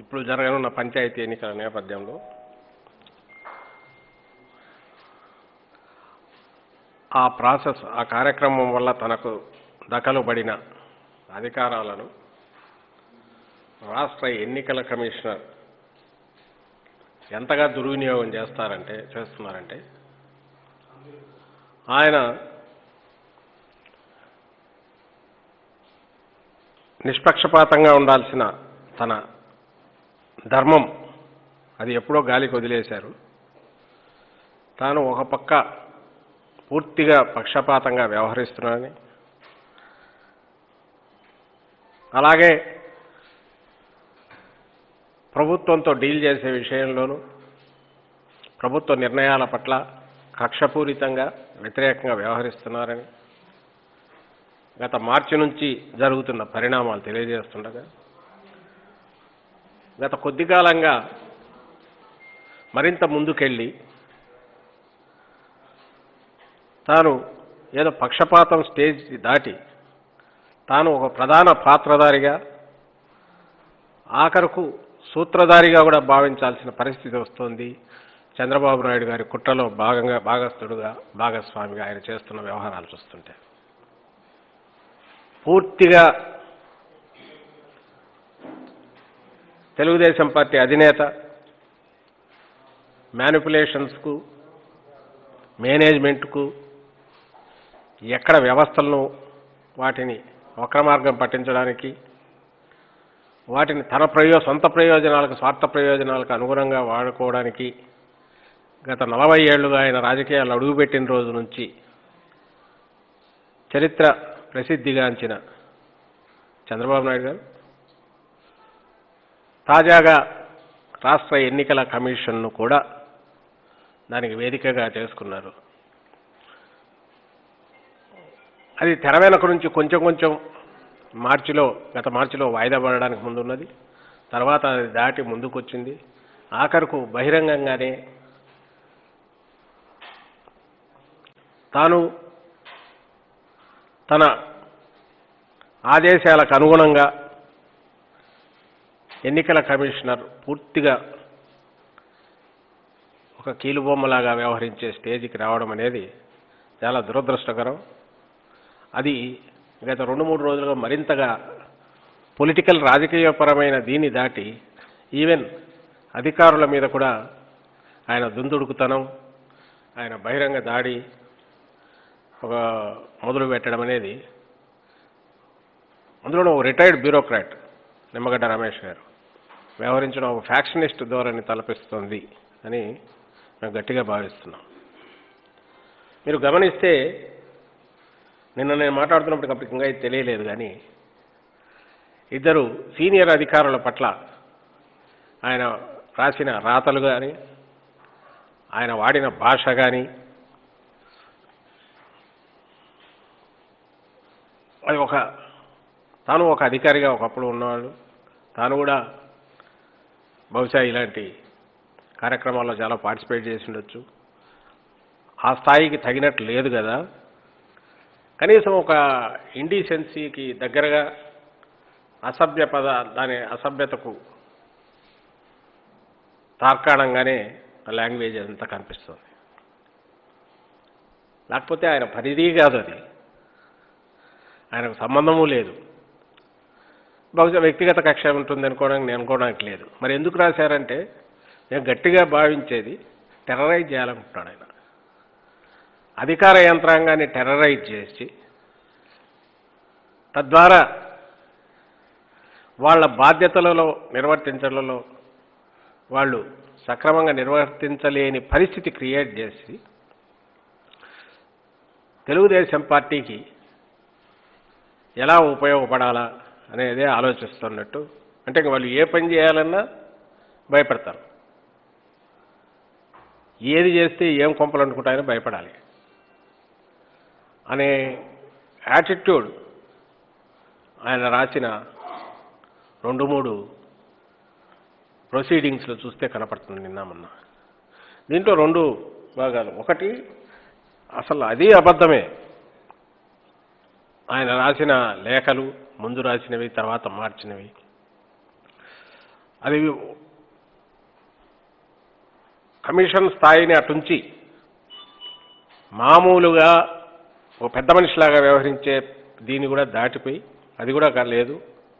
ఇప్పుడు జరగనున్న పంచాయతీ ఎన్నికల నేపథ్యంలో ఆ ప్రాసెస్ ఆ కార్యక్రమం వల్ల తనకు దఖలుబడిన అధికారాలను రాష్ట్ర ఎన్నికల కమిషనర్ ఎంతగా దుర్వినియోగం చేస్తారంటే చేస్తున్నారంటే ఆయన నిష్పక్షపాతంగా ఉండాల్సిన తన ధర్మం అది ఎప్పుడో గాలికి వదిలేశారు తాను ఒక పక్క పూర్తిగా పక్షపాతంగా వ్యవహరిస్తున్నానని అలాగే ప్రభుత్వంతో డీల్ చేసే విషయంలోనూ ప్రభుత్వ నిర్ణయాల పట్ల కక్షపూరితంగా వ్యతిరేకంగా వ్యవహరిస్తున్నారని గత మార్చి నుంచి జరుగుతున్న పరిణామాలు తెలియజేస్తుండగా గత కొద్ది కాలంగా మరింత ముందుకెళ్ళి తాను ఏదో పక్షపాతం స్టేజ్ దాటి తాను ఒక ప్రధాన పాత్రధారిగా ఆఖరుకు సూత్రధారిగా కూడా భావించాల్సిన పరిస్థితి వస్తోంది చంద్రబాబు నాయుడు గారి కుట్రలో భాగంగా భాగస్థుడుగా భాగస్వామిగా ఆయన చేస్తున్న వ్యవహారాలు చూస్తుంటే పూర్తిగా తెలుగుదేశం పార్టీ అధినేత మ్యానిపులేషన్స్కు మేనేజ్మెంట్కు ఎక్కడ వ్యవస్థలను వాటిని వక్రమార్గం పట్టించడానికి వాటిని తన ప్రయో సొంత ప్రయోజనాలకు స్వార్థ ప్రయోజనాలకు అనుగుణంగా వాడుకోవడానికి గత నలభై ఏళ్లుగా ఆయన రాజకీయాలు అడుగుపెట్టిన రోజు నుంచి చరిత్ర ప్రసిద్ధిగాంచిన చంద్రబాబు నాయుడు గారు తాజాగా రాష్ట్ర ఎన్నికల కమిషన్ను కూడా దానికి వేదికగా చేసుకున్నారు అది తెర వెనక నుంచి కొంచెం కొంచెం మార్చిలో గత మార్చిలో వాయిదా పడడానికి ముందు ఉన్నది తర్వాత అది దాటి ముందుకొచ్చింది ఆఖరుకు బహిరంగంగానే తాను తన ఆదేశాలకు అనుగుణంగా ఎన్నికల కమిషనర్ పూర్తిగా ఒక కీలుబొమ్మలాగా వ్యవహరించే స్టేజ్కి రావడం అనేది చాలా దురదృష్టకరం అది గత రెండు మూడు రోజులుగా మరింతగా పొలిటికల్ రాజకీయపరమైన దీన్ని దాటి ఈవెన్ అధికారుల మీద కూడా ఆయన దుందుడుకుతనం ఆయన బహిరంగ దాడి ఒక మొదలు పెట్టడం అనేది అందులో ఒక రిటైర్డ్ బ్యూరోక్రాట్ నిమ్మగడ్డ రమేష్ గారు వ్యవహరించడం ఒక ఫ్యాక్షనిస్ట్ ధోరణి తలపిస్తుంది అని మేము గట్టిగా భావిస్తున్నాం మీరు గమనిస్తే నిన్న నేను మాట్లాడుతున్నప్పటికప్పుడు ఇంకా ఇది తెలియలేదు కానీ ఇద్దరు సీనియర్ అధికారుల పట్ల ఆయన రాసిన రాతలు కానీ ఆయన వాడిన భాష కానీ అది ఒక తాను ఒక అధికారిగా ఒకప్పుడు ఉన్నవాళ్ళు తాను కూడా బహుశా ఇలాంటి కార్యక్రమాల్లో చాలా పార్టిసిపేట్ చేసి ఉండొచ్చు ఆ స్థాయికి తగినట్లు లేదు కదా కనీసం ఒక ఇండీసెన్సీకి దగ్గరగా అసభ్య పద దాని అసభ్యతకు తార్కాణంగానే ఆ లాంగ్వేజ్ అంతా కనిపిస్తుంది లేకపోతే ఆయన పరిధి కాదు అది ఆయనకు సంబంధము లేదు బహుశా వ్యక్తిగత కక్ష ఉంటుంది అనుకోవడానికి నేను అనుకోవడానికి లేదు మరి ఎందుకు రాశారంటే నేను గట్టిగా భావించేది టెర్రరైజ్ చేయాలనుకుంటున్నాడు ఆయన అధికార యంత్రాంగాన్ని టెర్రరైజ్ చేసి తద్వారా వాళ్ళ బాధ్యతలలో నిర్వర్తించడంలో వాళ్ళు సక్రమంగా నిర్వర్తించలేని పరిస్థితి క్రియేట్ చేసి తెలుగుదేశం పార్టీకి ఎలా ఉపయోగపడాలా అనేదే ఆలోచిస్తున్నట్టు అంటే ఇంక వాళ్ళు ఏ పని చేయాలన్నా భయపడతారు ఏది చేస్తే ఏం కొంపలు అనుకుంటాయని భయపడాలి అనే యాటిట్యూడ్ ఆయన రాసిన రెండు మూడు ప్రొసీడింగ్స్లో చూస్తే కనపడుతుంది నిన్న మొన్న దీంట్లో రెండు భాగాలు ఒకటి అసలు అది అబద్ధమే ఆయన రాసిన లేఖలు ముందు రాసినవి తర్వాత మార్చినవి అది కమిషన్ స్థాయిని అటుంచి మామూలుగా ఒక పెద్ద మనిషిలాగా వ్యవహరించే దీన్ని కూడా దాటిపోయి అది కూడా కా- లేదు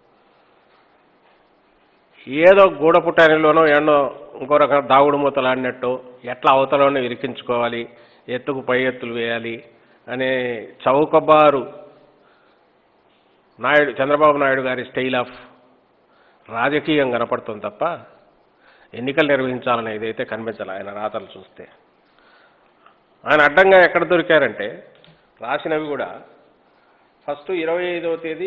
ఏదో గూడపుటానిలోనో ఏడో ఇంకో రకం దాగుడు మూతలాడినట్టు ఎట్లా అవతలను ఇరికించుకోవాలి ఎత్తుకు పై ఎత్తులు వేయాలి అనే చౌకబారు నాయుడు చంద్రబాబు నాయుడు గారి స్టైల్ ఆఫ్ రాజకీయం కనపడుతుంది తప్ప ఎన్నికలు నిర్వహించాలని ఇదైతే కనిపించాలి ఆయన రాతలు చూస్తే ఆయన అడ్డంగా ఎక్కడ దొరికారంటే రాసినవి కూడా ఫస్ట్ ఇరవై ఐదవ తేదీ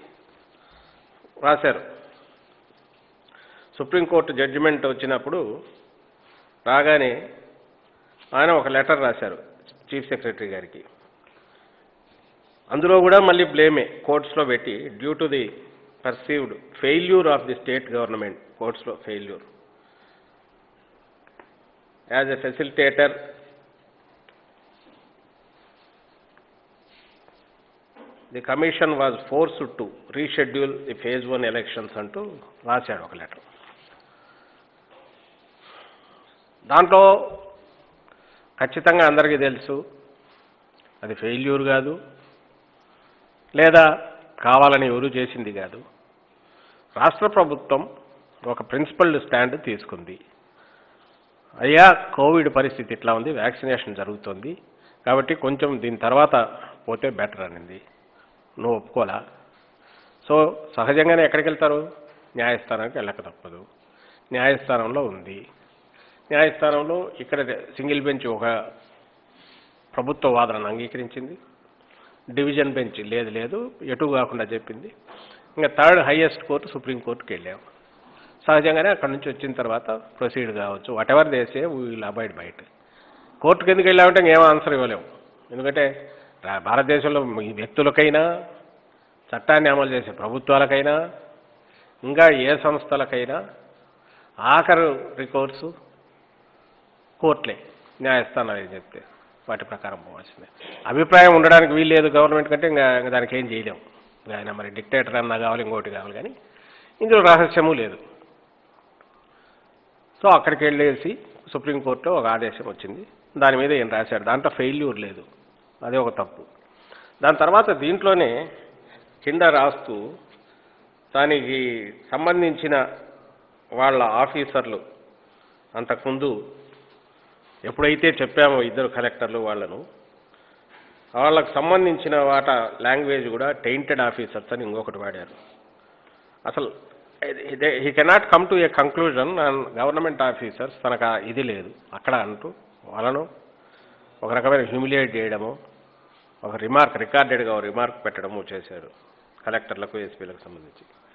రాశారు సుప్రీంకోర్టు జడ్జిమెంట్ వచ్చినప్పుడు రాగానే ఆయన ఒక లెటర్ రాశారు చీఫ్ సెక్రటరీ గారికి అందులో కూడా మళ్ళీ బ్లేమే కోర్ట్స్లో పెట్టి due to the perceived failure of the state government కోర్ట్స్లో failure as a facilitator the commission was forced to reschedule the phase one elections అంటూ రాశాడు ఒక లెటర్ దాంట్లో ఖచ్చితంగా అందరికీ తెలుసు అది ఫెయిల్యూర్ కాదు లేదా కావాలని ఎవరు చేసింది కాదు రాష్ట్ర ప్రభుత్వం ఒక ప్రిన్సిపల్డ్ స్టాండ్ తీసుకుంది అయ్యా కోవిడ్ పరిస్థితి ఇట్లా ఉంది వ్యాక్సినేషన్ జరుగుతుంది కాబట్టి కొంచెం దీని తర్వాత పోతే బెటర్ అనింది నువ్వు ఒప్పుకోలా సో సహజంగానే ఎక్కడికి వెళ్తారు న్యాయస్థానానికి వెళ్ళక తప్పదు న్యాయస్థానంలో ఉంది న్యాయస్థానంలో ఇక్కడ సింగిల్ బెంచ్ ఒక ప్రభుత్వ వాదనను అంగీకరించింది డివిజన్ బెంచ్ లేదు లేదు ఎటు కాకుండా చెప్పింది ఇంకా థర్డ్ హైయెస్ట్ కోర్టు సుప్రీంకోర్టుకి వెళ్ళాం సహజంగానే అక్కడి నుంచి వచ్చిన తర్వాత ప్రొసీడ్ కావచ్చు whatever these we'll avoid బయట కోర్టుకి ఎందుకు వెళ్ళామంటే ఇంకేం ఆన్సర్ ఇవ్వలేము ఎందుకంటే రా- భారతదేశంలో ఈ వ్యక్తులకైనా చట్టాన్ని అమలు చేసే ప్రభుత్వాలకైనా ఇంకా ఏ సంస్థలకైనా ఆఖరు రికోర్సు కోర్టులే న్యాయస్థానాలు ఏం చెప్తే వాటి ప్రకారం పోవాల్సిందే అభిప్రాయం ఉండడానికి వీల్లేదు గవర్నమెంట్ కంటే ఇంకా ఇంకా దానికి ఏం చేయలేము ఇంకా ఆయన మరి డిక్టేటర్ అన్నా కావాలి ఇంకోటి కావాలి కానీ ఇందులో రహస్యము లేదు సో అక్కడికి వెళ్ళేసి సుప్రీంకోర్టులో ఒక ఆదేశం వచ్చింది దాని మీద ఏం రాశాడు దాంట్లో ఫెయిల్యూర్ లేదు అదే ఒక తప్పు దాని తర్వాత దీంట్లోనే కింద రాస్తూ దానికి సంబంధించిన వాళ్ళ ఆఫీసర్లు అంతకుముందు ఎప్పుడైతే చెప్పామో ఇద్దరు కలెక్టర్లు వాళ్ళను వాళ్ళకు సంబంధించిన వాట లాంగ్వేజ్ కూడా టెయింటెడ్ ఆఫీసర్స్ అని ఇంకొకటి వాడారు అసలు he cannot come to a conclusion and government officers తనకు ఆ ఇది లేదు అక్కడ అంటూ వాళ్ళను ఒక రకమైన హ్యూమిలియేట్ చేయడము ఒక రిమార్క్ రికార్డెడ్గా ఒక రిమార్క్ పెట్టడము చేశారు కలెక్టర్లకు ఎస్పీలకు సంబంధించి